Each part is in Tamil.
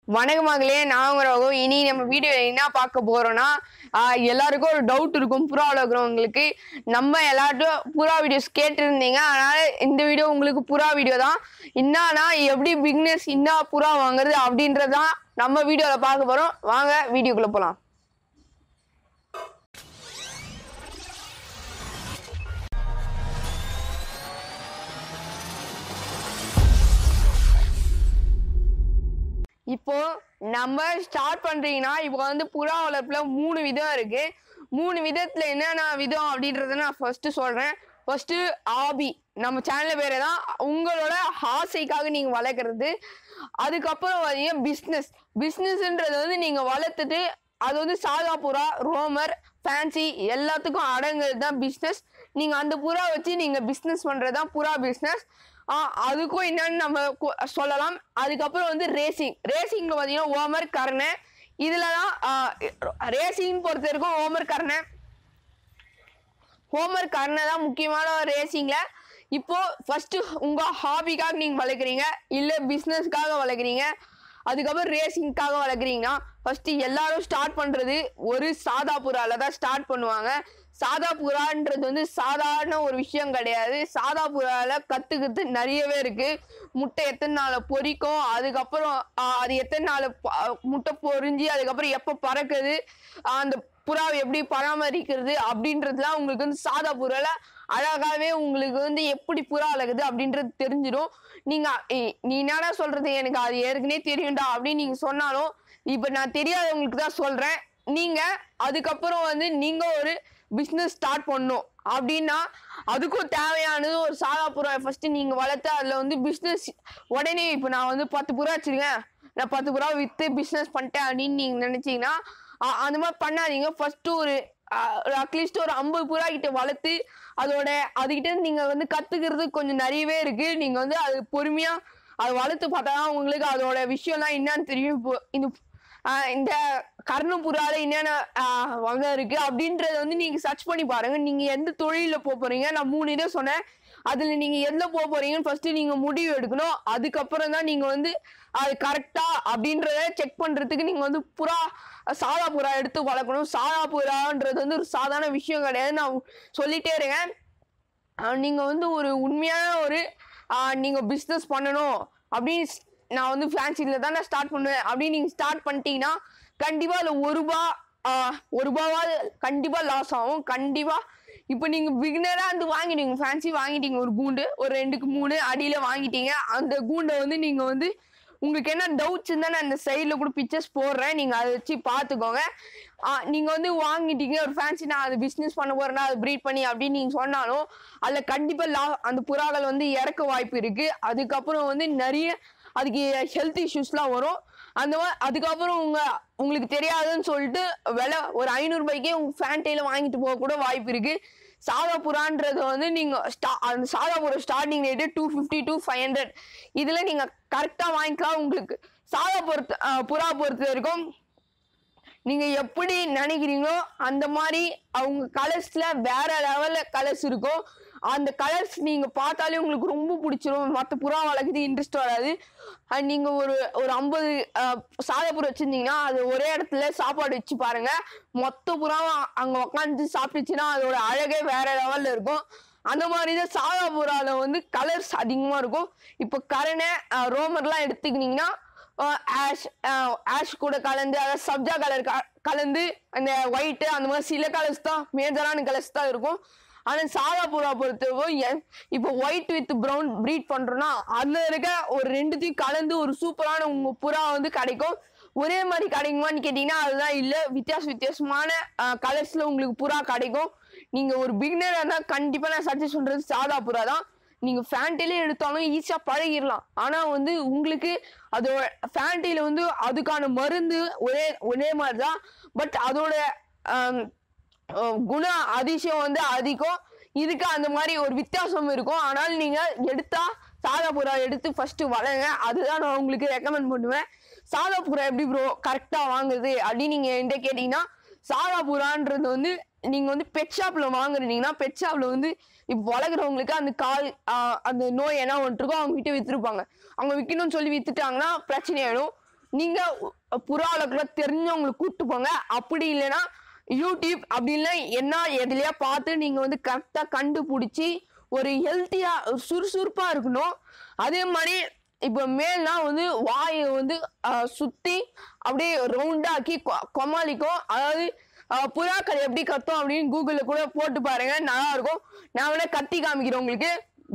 வணக்கம் மகளே நான் உங்க ரகு இனி நம்ம வீடியோ என்ன பார்க்க போறோம்னா ஆஹ் எல்லாருக்கும் ஒரு டவுட் இருக்கும் புறா வளர்க்குறவங்களுக்கு நம்ம எல்லார்ட்டும் புறா வீடியோஸ் கேட்டிருந்தீங்க அதனால இந்த வீடியோ உங்களுக்கு புறா வீடியோ தான் என்னன்னா எப்படி பிக்னஸ் என்ன புறா வாங்குறது அப்படின்றதான் நம்ம வீடியோவில் பார்க்க போறோம் வாங்க வீடியோக்குள்ள போகலாம் இப்போ நம்ம ஸ்டார்ட் பண்றீங்கன்னா இப்போ வந்து புறா வளர்ப்புல மூணு விதம் இருக்கு மூணு விதத்துல என்னென்ன விதம் அப்படின்றத நான் ஃபர்ஸ்ட் சொல்றேன் ஃபர்ஸ்ட் ஆபி நம்ம சேனல் பேரே தான் உங்களோட ஆசைக்காக நீங்க வளர்க்குறது அதுக்கப்புறம் பார்த்தீங்கன்னா பிஸ்னஸ் பிஸ்னஸ்ன்றது வந்து நீங்க வளர்த்துட்டு அது வந்து சாதா புறா ரோமர் ஃபேன்சி எல்லாத்துக்கும் அடங்குறது தான் பிஸ்னஸ் நீங்க அந்த புறா வச்சு நீங்க பிஸ்னஸ் பண்றது தான் புறா பிஸ்னஸ் அதுக்கும் என்னன்னு நம்ம கு- சொல்லலாம் அதுக்கப்புறம் வந்து ரேசிங் ரேசிங்ல பார்த்தீங்கன்னா ஓமர் கர்ணை இதுல தான் ரேசிங் பொறுத்த வரைக்கும் ஓமர் கர்ணை ஹோம்ஒர்க் கர்ணை தான் முக்கியமான ரேசிங்ல இப்போ ஃபர்ஸ்ட் உங்க ஹாபிக்காக நீங்க வளர்க்குறீங்க இல்ல பிசினஸ்க்காக வளர்க்குறீங்க அதுக்கப்புறம் ரேசிங்க்காக வளர்க்குறீங்கன்னா ஃபர்ஸ்ட் எல்லாரும் ஸ்டார்ட் பண்றது ஒரு சாதா புறால தான் ஸ்டார்ட் பண்ணுவாங்க சாதா புறான்றது வந்து சாதாரண ஒரு விஷயம் கிடையாது சாதா புறால கத்துக்கிறது நிறையவே இருக்கு முட்டை எத்தனை நாள் பொரிக்கும் அதுக்கப்புறம் ஆஹ், அது எத்தனை நாள் ப- முட்டை பொரிஞ்சு அதுக்கப்புறம் எப்போ பறக்குது ஆஹ், அந்த புறாவை எப்படி பராமரிக்கிறது அப்படின்றதுலாம் உங்களுக்கு வந்து சாதா புறால அழகாவே உங்களுக்கு வந்து எப்படி புறா வளர்க்குது அப்படின்றது தெரிஞ்சிடும் நீங்க ஏய், நீ என்னடா சொல்றது எனக்கு அது ஏற்கனவே தெரியும்டா அப்படின்னு நீங்க சொன்னாலும் இப்ப நான் தெரியாதவங்களுக்கு தான் சொல்றேன் நீங்க அதுக்கப்புறம் வந்து நீங்க ஒரு பிஸ்னஸ் ஸ்டார்ட் பண்ணணும் அப்படின்னா அதுக்கும் தேவையானது ஒரு சாதா புறா ஃபர்ஸ்ட் நீங்க வளர்த்து அதுல வந்து பிஸ்னஸ் உடனே இப்போ நான் வந்து பத்து புறா வச்சிருக்கேன் நான் பத்து புறா வித்து பிஸ்னஸ் பண்ணிட்டேன் அப்படின்னு நீங்க நினைச்சீங்கன்னா அ- அந்த மாதிரி பண்ணாதீங்க ஃபர்ஸ்ட் ஒரு அட்லீஸ்ட் ஒரு ஐம்பது புறா கிட்ட வளர்த்து அதோட அதுகிட்ட இருந்து நீங்க வந்து கத்துக்கிறது கொஞ்சம் நிறையவே இருக்கு நீங்க வந்து அது பொறுமையா அதை வளர்த்து பார்த்தா தான் உங்களுக்கு அதோட விஷயம்லாம் என்னன்னு தெரியும் இப்போ இந்த ஆஹ் இந்த கர்ணபுரால என்னென்ன ஆஹ் வகை இருக்கு அப்படின்றத வந்து நீங்க சர்ச் பண்ணி பாருங்க நீங்க எந்த தொழில போக போறீங்க நான் மூணு இதை சொன்னேன் அதுல நீங்க எதுல போக போறீங்கன்னு ஃபர்ஸ்ட் நீங்க முடிவு எடுக்கணும் அதுக்கப்புறம் தான் நீங்க வந்து அது கரெக்டா அப்படின்றத செக் பண்றதுக்கு நீங்க வந்து புறா சாதா புறா எடுத்து வளர்க்கணும் சாதா புறான்றது வந்து ஒரு சாதாரண விஷயம் கிடையாது நான் சொல்லிட்டே இருக்கேன் ஆஹ் நீங்க வந்து ஒரு உண்மையான ஒரு ஆஹ் நீங்க பிஸ்னஸ் பண்ணணும் அப்படின்னு ஸ்- நான் வந்து ஃபேன்சில தான் நான் ஸ்டார்ட் பண்ணுவேன் அப்படின்னு நீங்க ஸ்டார்ட் பண்ணிட்டீங்கன்னா கண்டிப்பா அதுல ஒரு ரூபா ஆஹ் ஒரு ரூபாவாவது கண்டிப்பா லாஸ் ஆகும் கண்டிப்பா இப்போ நீங்க பிகினரா வந்து வாங்கிட்டீங்க ஃபேன்சி வாங்கிட்டீங்க ஒரு கூண்டு ஒரு ரெண்டுக்கு மூணு அடியில வாங்கிட்டீங்க அந்த கூண்டை வந்து நீங்க வந்து உங்களுக்கு என்ன டவுட்ஸ் இருந்தா நான் இந்த சைடில் கூட பிக்சர்ஸ் போடுறேன் நீங்க அதை வச்சு பார்த்துக்கோங்க ஆ, நீங்க வந்து வாங்கிட்டீங்க ஒரு ஃபேன்சி நான் அது பிஸ்னஸ் பண்ண போறேன்னா அது ப்ரீட் பண்ணி அப்படின்னு நீங்க சொன்னாலும் அதுல கண்டிப்பா லா அந்த புறாக்கள் வந்து இறக்க வாய்ப்பு இருக்கு அதுக்கப்புறம் வந்து நிறைய அதுக்கு ஹெல்த் இஷ்யூஸ்லாம் வரும் அந்த மாதிரி அதுக்கப்புறம் உங்க உங்களுக்கு தெரியாதுன்னு சொல்லிட்டு விலை ஒரு ஐநூறு ரூபாய்க்கே உங்க ஃபேன்டைல வாங்கிட்டு போக கூட வாய்ப்பு இருக்கு சாதா புறான்றது வந்து நீங்க ஸ்டா- அந்த சாதா புறா starting rate two fifty to five hundred இதுல நீங்க கரெக்டா வாங்கிக்கலாம் உங்களுக்கு சாதா பொறுத்த அஹ், புறா பொறுத்த வரைக்கும் நீங்க எப்படி நினைக்கிறீங்களோ அந்த மாதிரி அவங்க கலர்ஸ்ல வேற லெவல்ல கலர்ஸ் இருக்கும் அந்த கலர்ஸ் நீங்க பார்த்தாலே உங்களுக்கு ரொம்ப பிடிச்சிரும் மற்ற புறா வளர்க்குறது இன்ட்ரெஸ்ட் வராது அண்ட் நீங்க ஒரு ஒரு ஐம்பது சாதா புறா வச்சிருந்தீங்கன்னா அது ஒரே இடத்துல சாப்பாடு வச்சு பாருங்க மொத்த புறாவும் அங்க உட்காந்து சாப்பிட்டுச்சுன்னா அதோட அழகே வேற லெவல்ல இருக்கும் அந்த மாதிரி தான் சாதா புறால வந்து கலர்ஸ் அதிகமா இருக்கும் இப்போ கரணை ரோமர்லாம் எடுத்துக்கினீங்கன்னா ஆஷ் ஆஷ் கூட கலந்து அதாவது சப்ஜா கலர் கலந்து அந்த ஒயிட்டு அந்த மாதிரி சில கலர்ஸ் தான் மேஜரான கலர்ஸ் தான் இருக்கும் ஆனால் சாதா புறா பொறுத்தவரைக்கும் எ- இப்போ ஒயிட் வித் ப்ரௌன் ப்ரீட் பண்றோம்னா அதுல இருக்க ஒரு ரெண்டுத்தையும் கலந்து ஒரு சூப்பரான உங்க புறா வந்து கிடைக்கும் ஒரே மாதிரி கிடைக்குமான்னு கேட்டிங்கன்னா அதுதான் இல்லை வித்தியாச வித்தியாசமான கலர்ஸ்ல உங்களுக்கு புறா கிடைக்கும் நீங்க ஒரு பிகினரா இருந்தா கண்டிப்பா நான் சஜஸ்ட் பண்றது சாதா புறா தான் நீங்க ஃபேண்டிலே எடுத்தாலும் ஈஸியா பழகிடலாம் ஆனா வந்து உங்களுக்கு அதோட ஃபேண்டில வந்து அதுக்கான மருந்து ஒரே ஒரே மாதிரி தான் பட் அதோட ஆம், அஹ், குண அதிசயம் வந்து அதிகம் இதுக்கு அந்த மாதிரி ஒரு வித்தியாசம் இருக்கும் ஆனால் நீங்க எடுத்தா சாதா புறா எடுத்து ஃபர்ஸ்ட் வளங்க அதுதான் நான் உங்களுக்கு ரெக்கமெண்ட் பண்ணுவேன் சாதா புறா எப்படி ப்ரோ கரெக்டா வாங்குறது அப்படின்னு நீங்க என்கிட்ட கேட்டீங்கன்னா சாதா புறான்றது வந்து நீங்க வந்து பெட் ஷாப்ல வாங்குறீங்கன்னா பெட் ஷாப்ல வந்து இப்போ வளர்க்குறவங்களுக்கு அந்த கால் ஆஹ் அந்த நோய் என்ன ஒன்று இருக்கோ அவங்க கிட்ட வித்துருப்பாங்க அவங்க விற்கணும்னு சொல்லி வித்துட்டாங்கன்னா பிரச்சனை ஆயிடும் நீங்க புறா வளர்க்குற தெரிஞ்சவங்களுக்கு கூப்பிட்டு போங்க அப்படி இல்லைன்னா யூடியூப் அப்படின்னா என்ன எதுலையா பார்த்து நீங்க வந்து கரெக்டா கண்டுபிடிச்சி ஒரு ஹெல்த்தியா சுறுசுறுப்பா இருக்கணும் அதே மாதிரி இப்போ மேல்னா வந்து வாயை வந்து அஹ், சுத்தி அப்படியே ரவுண்டாக்கி கொமாளிக்கும் அதாவது அஹ், புறாக்கள் எப்படி கத்தும் அப்படின்னு கூகுள்ல கூட போட்டு பாருங்க நல்லா இருக்கும் நான் வேணா கத்தி காமிக்கிறேன் உங்களுக்கு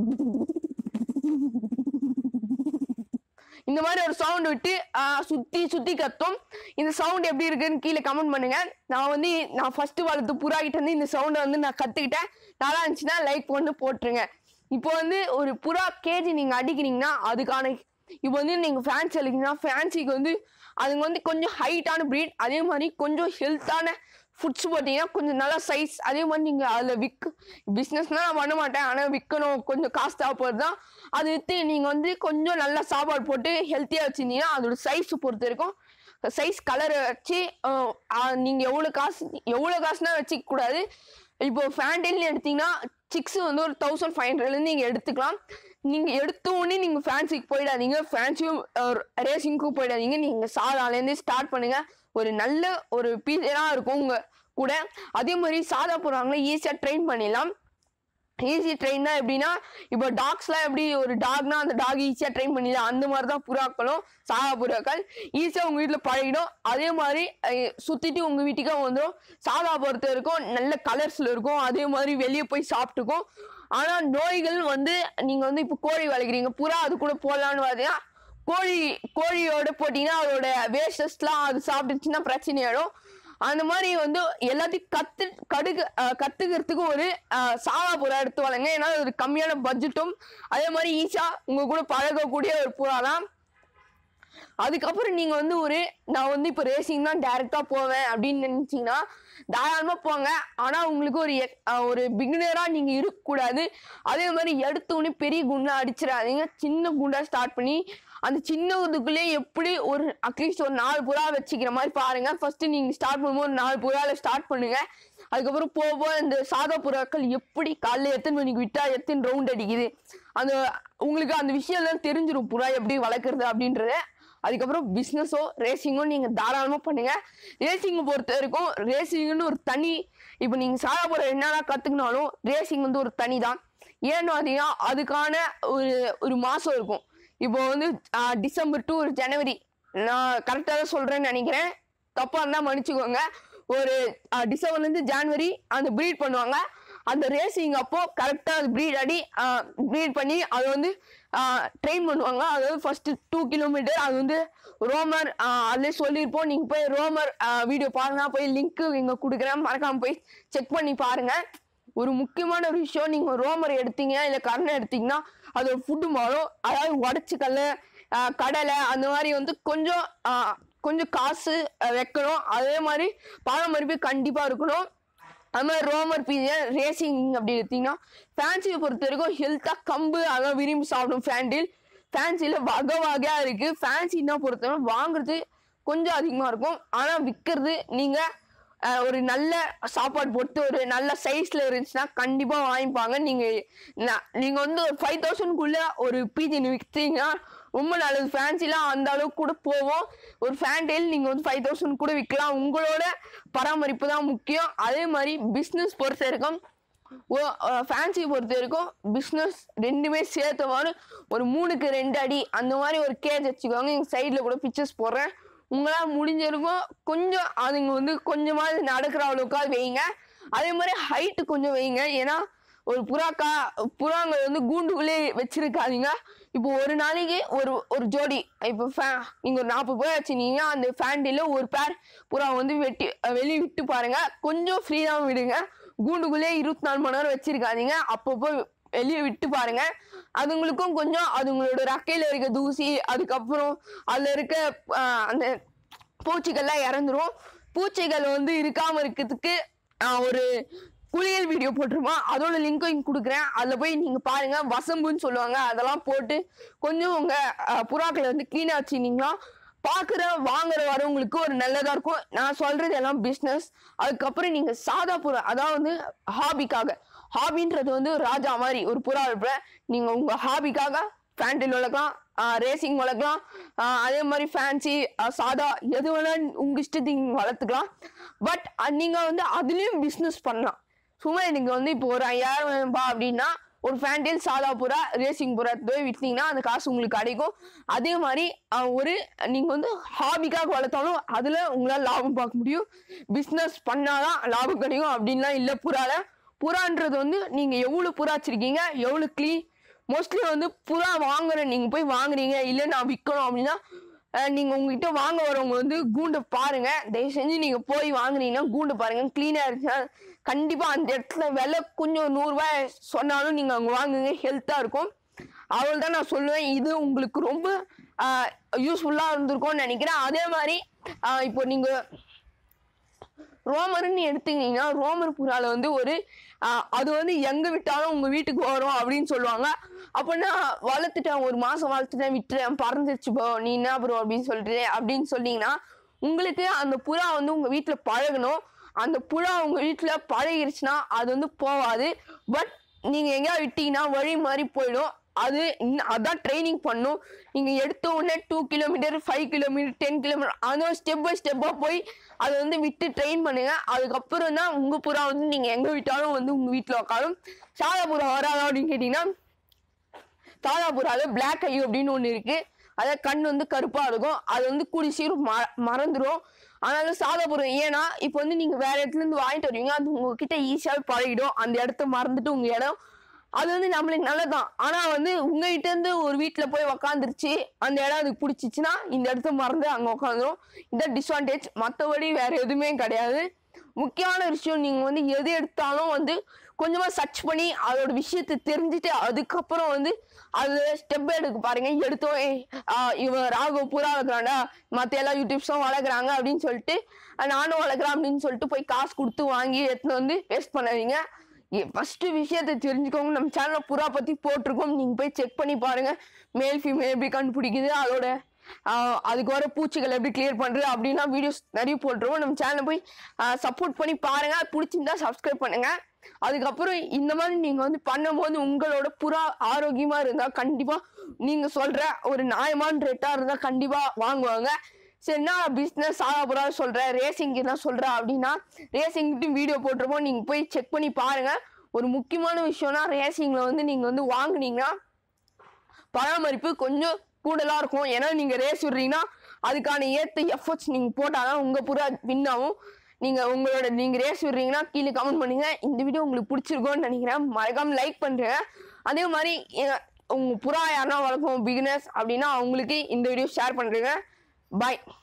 இந்த மாதிரி ஒரு சவுண்ட் விட்டு ஆஹ், சுத்தி சுத்தி கத்தும் இந்த சவுண்ட் எப்படி இருக்குன்னு கீழே கமெண்ட் பண்ணுங்க நான் வந்து நான் ஃபர்ஸ்ட் வளர்த்து புறா கிட்ட இருந்து இந்த சவுண்டை வந்து நான் கத்துக்கிட்டேன் நல்லா இருந்துச்சுன்னா லைக் பண்ணி போட்டுருங்க இப்போ வந்து ஒரு புறா கேஜி நீங்க அடிக்கிறீங்கன்னா அதுக்கான இப்போ வந்து நீங்க ஃபேன்சி அடிக்கிறீங்கன்னா ஃபேன்சிக்கு வந்து அதுங்க வந்து கொஞ்சம் ஹைட்டான ப்ரீட் அதே மாதிரி கொஞ்சம் ஹெல்த்தான ஃபுட்ஸ் போட்டீங்கன்னா கொஞ்சம் நல்ல சைஸ் அதே மாதிரி நீங்கள் அதில் விற்க பிஸ்னஸ்னால் நான் பண்ண மாட்டேன் ஆனால் விற்கணும் கொஞ்சம் காசு தேவைப்படுது தான் அது விற்று நீங்கள் வந்து கொஞ்சம் நல்லா சாப்பாடு போட்டு ஹெல்த்தியாக வச்சுருந்தீங்கன்னா அதோட சைஸ் பொறுத்த வரைக்கும் சைஸ் கலரை வச்சு நீங்கள் எவ்வளோ காசு எவ்வளோ காசுனா வச்சுக்க கூடாது இப்போ ஃபேண்டில்னு எடுத்தீங்கன்னா சிக்ஸ் வந்து ஒரு தௌசண்ட் ஃபைவ் ஹண்ட்ரட்லேருந்து நீங்கள் எடுத்துக்கலாம் நீங்கள் எடுத்த உடனே நீங்கள் ஃபேன்சிக்கு போயிடாதீங்க ஃபேன்சியும் ரேசிங்க்கும் போயிடாதீங்க நீங்கள் சாதாலேருந்து ஸ்டார்ட் பண்ணுங்க ஒரு நல்ல ஒரு பீஸராக இருக்கும் உங்க கூட அதே மாதிரி சாதா போடுறாங்களே ஈஸியாக ட்ரெயின் பண்ணிடலாம் ஈஸி ட்ரெயின் தான் எப்படின்னா இப்போ டாக்ஸ்லாம் எப்படி ஒரு டாக்னா அந்த டாக் ஈஸியாக ட்ரெயின் பண்ணிடலாம் அந்த மாதிரி தான் புறாக்களும் சாதா புறாக்கள் ஈஸியாக உங்கள் வீட்டில் பழகிடும் அதே மாதிரி அஹ், சுத்திட்டு உங்கள் வீட்டுக்கே வந்துடும் சாதா பொறுத்த வரைக்கும் நல்ல கலர்ஸில் இருக்கும் அதே மாதிரி வெளியே போய் சாப்பிட்டுக்கும் ஆனால் நோய்கள் வந்து நீங்கள் வந்து இப்போ கோழி வளர்க்குறீங்க புறா அது கூட போடலான்னு பார்த்தீங்கன்னா கோழி கோழியோட போட்டிங்கன்னா அதோட வேஸ்டஸ்லாம் அது சாப்பிட்டுச்சுன்னா பிரச்சனை ஆயிடும் அந்த மாதிரி வந்து எல்லாத்தையும் கத்து கடுகு அஹ், கத்துக்கிறதுக்கு ஒரு அஹ், சாதா புறா எடுத்து வளங்க ஏன்னா அது ஒரு கம்மியான பட்ஜெட்டும் அதே மாதிரி ஈஸியா உங்க கூட பழகக்கூடிய ஒரு புறா தான் அதுக்கப்புறம் நீங்க வந்து ஒரு நான் வந்து இப்போ ரேசிங் தான் டைரக்டா போவேன் அப்படின்னு நினைச்சீங்கன்னா தாராளமா போங்க ஆனா உங்களுக்கு ஒரு எக்- அஹ் ஒரு பிகினரா நீங்க இருக்கக்கூடாது அதே மாதிரி எடுத்த உடனே பெரிய குண்டா அடிச்சிடாதீங்க சின்ன குண்டா ஸ்டார்ட் பண்ணி அந்த சின்ன இதுக்குள்ளே எப்படி ஒரு அட்லீஸ்ட் ஒரு நாலு புறா வச்சுக்கிற மாதிரி பாருங்க ஃபர்ஸ்ட் நீங்க ஸ்டார்ட் பண்ணும்போது ஒரு நாலு புறால ஸ்டார்ட் பண்ணுங்க அதுக்கப்புறம் போக போக இந்த சாதா புறாக்கள் எப்படி காலைல எத்தனை மணிக்கு விட்டா எத்தனை ரவுண்ட் அடிக்குது அந்த உங்களுக்கு அந்த விஷயம் எல்லாம் தெரிஞ்சிடும் புறா எப்படி வளர்க்குறது அப்படின்றத அதுக்கப்புறம் பிஸ்னஸோ ரேசிங்கோ நீங்க தாராளமா பண்ணுங்க ரேசிங் பொறுத்த வரைக்கும் ரேசிங்னு ஒரு தனி இப்போ நீங்க சாதா புறா என்னென்ன கத்துக்கினாலும் ரேசிங் வந்து ஒரு தனி தான் ஏன்னு பார்த்தீங்கன்னா அதுக்கான ஒரு ஒரு மாசம் இருக்கும் இப்போ வந்து ஆஹ், டிசம்பர் டு ஒரு ஜனவரி நான் கரெக்டாக தான் சொல்றேன்னு நினைக்கிறேன் தப்பா இருந்தா மன்னிச்சுக்கோங்க ஒரு ஆஹ், டிசம்பர்லேருந்து ஜான்வரி அந்த ப்ரீட் பண்ணுவாங்க அந்த ரேசிங் அப்போ கரெக்டாக அது ப்ரீட் ஆடி ப்ரீட் பண்ணி அதை வந்து ட்ரெயின் பண்ணுவாங்க அதாவது ஃபர்ஸ்ட் டூ கிலோமீட்டர் அது வந்து ரோமர் அதுலேயே சொல்லியிருப்போம் நீங்கள் போய் ரோமர் வீடியோ பாருங்க போய் லிங்க்கு இங்கே கொடுக்குறேன் மறக்காம போய் செக் பண்ணி பாருங்க ஒரு முக்கியமான ஒரு விஷயம் நீங்கள் ரோமர் எடுத்தீங்க இல்லை கருணை எடுத்தீங்கன்னா அது ஒரு ஃபுட்டு மாறும் அதாவது உடச்சிக்கல் கடலை அந்த மாதிரி வந்து கொஞ்சம் ஆஹ், கொஞ்சம் காசு அஹ், வைக்கணும் அதே மாதிரி பாரம்பரியம் கண்டிப்பாக இருக்கணும் அது மாதிரி ரோமர் பீரியட் ரேசிங் அப்படி எடுத்தீங்கன்னா ஃபேன்சியை பொறுத்த வரைக்கும் ஹெல்த்தாக கம்பு அதான் விரும்பி சாப்பிடும் ஃபேண்டில் ஃபேன்சியில் வகை வகையாக இருக்குது ஃபேன்சின்னா பொறுத்தவரை வாங்குறது கொஞ்சம் அதிகமாக இருக்கும் ஆனால் விற்கிறது நீங்கள் ஒரு நல்ல சாப்பாடு போட்டு ஒரு நல்ல சைஸில் இருந்துச்சுன்னா கண்டிப்பாக வாங்கிப்பாங்க நீங்கள் நீங்கள் வந்து ஒரு ஃபைவ் தௌசண்ட்குள்ள ஒரு பீஜின் விற்றீங்கன்னா ரொம்ப நல்லது ஃபேன்சிலாம் அந்த அளவுக்கு கூட போவோம் ஒரு ஃபேன்டெயில் நீங்கள் வந்து ஃபைவ் தௌசண்ட் கூட விற்கலாம் உங்களோட பராமரிப்பு தான் முக்கியம் அதே மாதிரி பிஸ்னஸ் பொறுத்த வரைக்கும் ஃபேன்சி பொறுத்த வரைக்கும் பிஸ்னஸ் ரெண்டுமே சேர்த்த மாதிரி ஒரு மூணுக்கு ரெண்டு அடி அந்த மாதிரி ஒரு கேஜ் வச்சுக்கோங்க எங்கள் சைடில் கூட பிக்சர்ஸ் போடுறேன் உங்களால் முடிஞ்சிருக்கும் கொஞ்சம் அதுங்க வந்து கொஞ்சமாவது நடக்கிற அளவுக்காவது வைங்க அதே மாதிரி ஹைட்டு கொஞ்சம் வைங்க ஏன்னா ஒரு புறாக்கா புறாங்கள் வந்து கூண்டுக்குள்ளே வச்சிருக்காதீங்க இப்போ ஒரு நாளைக்கு ஒரு ஒரு ஜோடி இப்போ ஃபே நீங்கள் ஒரு நாற்பது புறா வச்சுருந்தீங்கன்னா அந்த ஃபேண்டில் ஒரு பேர் புறா வந்து வெட்டி வெளியே விட்டு பாருங்க கொஞ்சம் ஃப்ரீயாக விடுங்க கூண்டுக்குள்ளே இருபத்தி நாலு மணி நேரம் வச்சிருக்காதீங்க அப்பப்போ வெளியே விட்டு பாருங்க அதுங்களுக்கும் கொஞ்சம் அதுங்களோட ரக்கையில இருக்க தூசி அதுக்கப்புறம் அதுல இருக்க ஆஹ், அந்த பூச்சிகள்லாம் இறந்துரும் பூச்சிகள் வந்து இருக்காம இருக்கிறதுக்கு ஆஹ், ஒரு குளியல் வீடியோ போட்டிருப்போம் அதோட லிங்க்கும் இங்க கொடுக்குறேன் அதில் போய் நீங்க பாருங்க வசம்புன்னு சொல்லுவாங்க அதெல்லாம் போட்டு கொஞ்சம் உங்க ஆஹ், புறாக்களை வந்து க்ளீனாக வச்சுருந்தீங்கன்னா பார்க்குற வாங்குற வரவங்களுக்கு ஒரு நல்லதா இருக்கும் நான் சொல்றது எல்லாம் பிஸ்னஸ் அதுக்கப்புறம் நீங்க சாதா புறா அதாவது ஹாபிக்காக ஹாபின்றது வந்து ஒரு ராஜா மாதிரி ஒரு புறா இருப்ப நீங்க உங்க ஹாபிக்காக ஃபேண்டில் வளர்க்கலாம் ரேசிங் வளர்க்கலாம் ஆஹ் அதே மாதிரி ஃபேன்சி சாதா எது வேணாலும் உங்க இஷ்டத்துக்கு நீங்க வளர்த்துக்கலாம் பட் நீங்க வந்து அதுலயும் பிஸ்னஸ் பண்ணலாம் சும்மா நீங்க வந்து இப்போ ஒரு ஐயாயிரம் வேணும்பா அப்படின்னா ஒரு ஃபேண்டில் சாதா புறா ரேசிங் புறா போய் விற்றீங்கன்னா அந்த காசு உங்களுக்கு கிடைக்கும் அதே மாதிரி ஆஹ் ஒரு நீங்க வந்து ஹாபிக்காக வளர்த்தாலும் அதுல உங்களால் லாபம் பார்க்க முடியும் பிஸ்னஸ் பண்ணாதான் லாபம் கிடைக்கும் அப்படின்லாம் இல்லை புறால புறான்றது வந்து நீங்க எவ்வளவு புறா வச்சிருக்கீங்க எவ்வளவு க்ளீன் மோஸ்ட்லி வந்து புறா வாங்குற நீங்க போய் வாங்குறீங்க இல்லை நான் விற்கணும் அப்படின்னா அஹ், நீங்க உங்ககிட்ட வாங்க வரவங்க வந்து கூண்டை பாருங்க தயவு செஞ்சு நீங்க போய் வாங்குனீங்கன்னா கூண்டு பாருங்க க்ளீனா இருந்துச்சுன்னா கண்டிப்பா அந்த இடத்துல விலை கொஞ்சம் நூறுரூவாய் சொன்னாலும் நீங்க அங்க வாங்குங்க ஹெல்த்தா இருக்கும் அவள் தான் நான் சொல்லுவேன் இது உங்களுக்கு ரொம்ப யூஸ்ஃபுல்லாக இருந்திருக்கும்னு நினைக்கிறேன் அதே மாதிரி ஆஹ் இப்போ நீங்கள் ரோமர்னு எடுத்தீங்கன்னா ரோமர் புறால வந்து ஒரு ஆஹ், அது வந்து எங்க விட்டாலும் உங்க வீட்டுக்கு வரும் அப்படின்னு சொல்லுவாங்க அப்படின்னா வளர்த்துட்டேன் ஒரு மாசம் வளர்த்துட்டேன் விட்டுறேன் பறந்துருச்சு போ நீ என்ன ப்ரோ அப்படின்னு சொல்லிட்டு அப்படின்னு சொன்னீங்கன்னா உங்களுக்கு அந்த புறா வந்து உங்க வீட்டுல பழகணும் அந்த புறா உங்க வீட்டுல பழகிருச்சுன்னா அது வந்து போகாது பட் நீங்க எங்கேயா விட்டீங்கன்னா வழி மாதிரி போயிடும் அது இன்ன- அதான் ட்ரைனிங் பண்ணும் நீங்க எடுத்த உடனே two kilometre five kilometre ten kilometre அந்த ஸ்டெப் பை ஸ்டெப்பா போய் அதை வந்து விட்டு ட்ரெயின் பண்ணுங்க அதுக்கப்புறம் தான் உங்க புறா வந்து நீங்க எங்க விட்டாலும் வந்து உங்க வீட்டுல உட்காரும் சாதா புறா வராதா அப்படின்னு கேட்டீங்கன்னா சாதா புறால பிளாக் ஐ அப்படின்னு ஒன்று இருக்கு அதாவது கண் வந்து கருப்பா இருக்கும் அது வந்து கூடி சீரும் ம மறந்துடும் அதனால சாதா புறம் ஏன்னா இப்போ வந்து நீங்க வேற இடத்துல இருந்து வாங்கிட்டு வருவீங்க அது உங்ககிட்ட ஈஸியாவே பழகிடும் அந்த இடத்த மறந்துட்டு உங்க இடம் அது வந்து நம்மளுக்கு நல்லதுதான் ஆனா வந்து உங்ககிட்ட இருந்து ஒரு வீட்டுல போய் உக்காந்துருச்சு அந்த இடம் அதுக்கு பிடிச்சிச்சுன்னா இந்த இடத்த மறந்து அங்க உட்காந்துரும் இந்த டிஸ்அட்வான்டேஜ் மற்றபடி வேற எதுவுமே கிடையாது முக்கியமான விஷயம் நீங்க வந்து எது எடுத்தாலும் வந்து கொஞ்சமா சர்ச் பண்ணி அதோட விஷயத்தை தெரிஞ்சுட்டு அதுக்கப்புறம் வந்து அது ஸ்டெப் எடுக்க பாருங்க எடுத்தோம் ஏய், ஆஹ் இவன் ராகவ் பூரா வளர்க்குறான்டா மற்ற எல்லா யூடியூப்ஸும் வளர்க்குறாங்க அப்படின்னு சொல்லிட்டு ஆஹ் நானும் வளர்க்குறேன் அப்படின்னு சொல்லிட்டு போய் காசு கொடுத்து வாங்கி எடுத்துன்னு வந்து வேஸ்ட் பண்ணாதீங்க ஃபர்ஸ்ட் விஷயத்தை தெரிஞ்சுக்கோங்க நம்ம சேனல்ல புறா பத்தி போட்டிருக்கோம் நீங்க போய் செக் பண்ணி பாருங்க மேல் ஃபீமேல் எப்படி கண்டுபிடிக்குது அதோட ஆஹ் அதுக்கு வர பூச்சிகள் எப்படி கிளியர் பண்றது அப்படின்னா வீடியோஸ் நிறைய போட்டுருவோம் நம்ம சேனலை போய் சப்போர்ட் பண்ணி பாருங்க அது பிடிச்சிருந்தா சப்ஸ்கிரைப் பண்ணுங்க அதுக்கப்புறம் இந்த மாதிரி நீங்க வந்து பண்ணும்போது உங்களோட புறா ஆரோக்கியமா இருந்தா கண்டிப்பா நீங்க சொல்ற ஒரு நியாயமான ரேட்டா இருந்தா கண்டிப்பா வாங்குவாங்க சரி நான் பிஸ்னஸ் ஆகப்புறா சொல்றேன் ரேசிங் தான் சொல்றேன் அப்படின்னா ரேசிங்ட்டு வீடியோ போட்டிருப்போம் நீங்க போய் செக் பண்ணி பாருங்க ஒரு முக்கியமான விஷயம்னா ரேசிங்ல வந்து நீங்க வந்து வாங்குனீங்கன்னா பராமரிப்பு கொஞ்சம் கூடுதலா இருக்கும் ஏன்னா நீங்க ரேஸ் விடுறீங்கன்னா அதுக்கான ஏத்த எஃபர்ட்ஸ் நீங்க போட்டாதான் உங்க புறா வின் ஆகும் நீங்க உங்களோட நீங்க ரேஸ் விடுறீங்கன்னா கீழே கமெண்ட் பண்ணுங்க இந்த வீடியோ உங்களுக்கு பிடிச்சிருக்கும்னு நினைக்கிறேன் மறக்காம லைக் பண்றேங்க அதே மாதிரி எ- உங்க புறா யாருன்னா வளர்க்கும் பிகினர்ஸ் அப்படின்னா அவங்களுக்கு இந்த வீடியோ ஷேர் பண்றீங்க பாய்